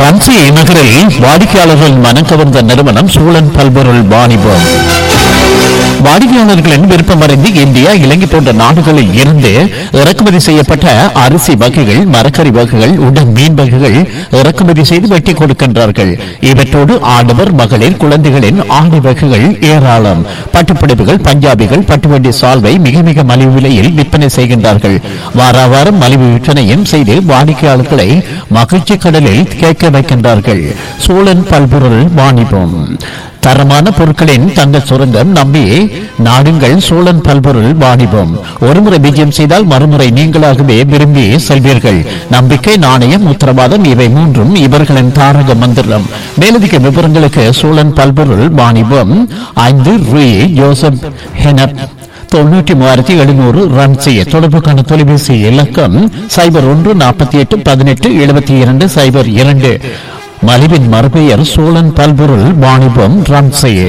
ரன்சி நகரில் வாடிக்கையாளர்கள் மனம் கவர்ந்த நிறுவனம் சூழன் பல்பொருள் வாணிபம் வாடிக்கையாளர்களின் விருப்பமறிந்து இந்தியா இலங்கை போன்ற நாடுகளில் இருந்து இறக்குமதி செய்யப்பட்ட அரிசி வகைகள் மரக்கறி வகைகள் உடன் மீன் வகைகள் இறக்குமதி செய்து வெட்டி கொடுக்கின்றார்கள் இவற்றோடு ஆடவர் மகளிர் குழந்தைகளின் ஆடை வகைகள் ஏராளம் பட்டுப்புடவைகள் பஞ்சாபிகள் பட்டுவண்டி சால்வை மிக மிக மலிவு விலையில் விற்பனை செய்கின்றார்கள் வாரா வாரம் மலிவு விற்பனையும் செய்து வாடிக்கையாளர்களை மகிழ்ச்சி கடலில் கேட்க வைக்கின்றார்கள் சோழன் பல்பொருள் வாணிபம் தரமான பொருட்களின் தங்க சுரங்கம் நம்பி நாடுங்கள் சோழன் பல்பொருள் வாணிபம் ஒருமுறை விஜயம் செய்தால் மறுமுறை நீங்களாகவே விரும்பி செல்வீர்கள் நம்பிக்கை நாணயம் உத்தரவாதம் இவை மூன்றும் இவர்களின் தாரக மந்திரம் மேலதிக விவரங்களுக்கு சோழன் பல்பொருள் வாணிபம் ஐந்து ரூ ஜோசப் ஹெனப் தொண்ணூற்றி மூவாயிரத்தி எழுநூறு ரன் செய்ய தொடர்புக்கான தொலைபேசி இலக்கம் சைபர் ஒன்று நாற்பத்தி எட்டு பதினெட்டு எழுபத்தி இரண்டு சைபர் இரண்டு மலிவின் மறுபெயர் சோழன் பல்பொருள் வாணிபம் ரன் செய்ய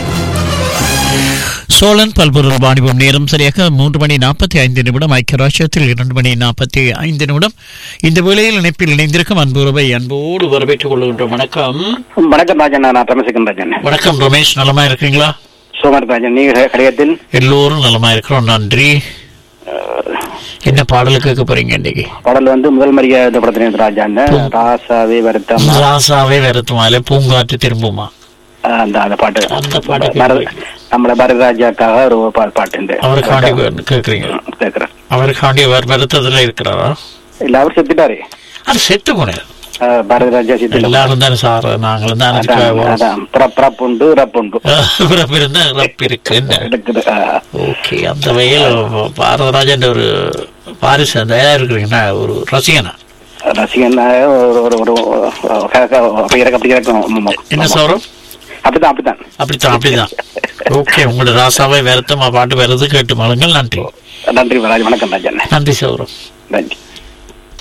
சோழன் பல்பொருள் வாணிபம் நேரம் சரியாக மூன்று மணி நாற்பத்தி ஐந்து நிமிடம் ஐக்கிய ராஷ்டிரத்தில் இரண்டு மணி நாற்பத்தி ஐந்து நிமிடம் இந்த வேளையில் இணைப்பில் இணைந்திருக்கும் அன்புறவை அன்போடு வரவேற்றுக் கொள்கின்றோம் வணக்கம் வணக்கம் ராஜன் நான் ரமேசிகன் ராஜன் வணக்கம் ரமேஷ் நலமா இருக்கிறீங்களா சோமர் ராஜன் நீங்க கடையத்தில் எல்லோரும் நலமா இருக்கிறோம் நன்றி என்ன பாடல் கேட்க போறீங்க இன்னைக்கு பாடல் வந்து முதல் மரியா இந்த படத்துல ராஜான் ராசாவே வருத்தம் ராசாவே வெறுத்துமாலே பூங்காற்று திரும்புமா அந்த அந்த பாட்டு அந்த பாட்டு பாரத- நம்மள பாரதி ராஜாக்காக ஒரு பா- பாட்டு இந்த அவருக்காண்டி கேக்குறீங்க கேட்கிறேன் அவருக்காண்டி அவர் வருத்தத்துல இருக்கிறாரா இல்ல அவர் செத்துட்டாரு அது செத்து போனது அஹ், பாரதி ராஜா செத்துட்டாரு எல்லாரும் தானே சார் நாங்களும் அதான், தானே அதான் பிறப்- பிறப்பு உண்டு ரப்பு உண்டு பிறப்பு இருந்தா இறப்பு இருக்கு இருக்குது அஹ், ஓகே அந்த வகையில் பாரதராஜன் ஒரு பாரிசு அந்த ஏதா இருக்கிறீங்கன்னா ஒரு ரசிகனா ரசிகன் அஹ், ஒரு ஒரு ஒரு அப்படி இறக்க அப்படி இறக்கும் என்ன சொல்றோம் அப்படிதான் அப்படிதான் அப்படித்தான் அப்படிதான் ஓகே உங்களோட ராசாவை வருத்தமா பாட்டு வருது கேட்டு மழுங்கள் நன்றி நன்றி ராஜ் வணக்கம் ராஜன் நன்றி சௌரம் நன்றி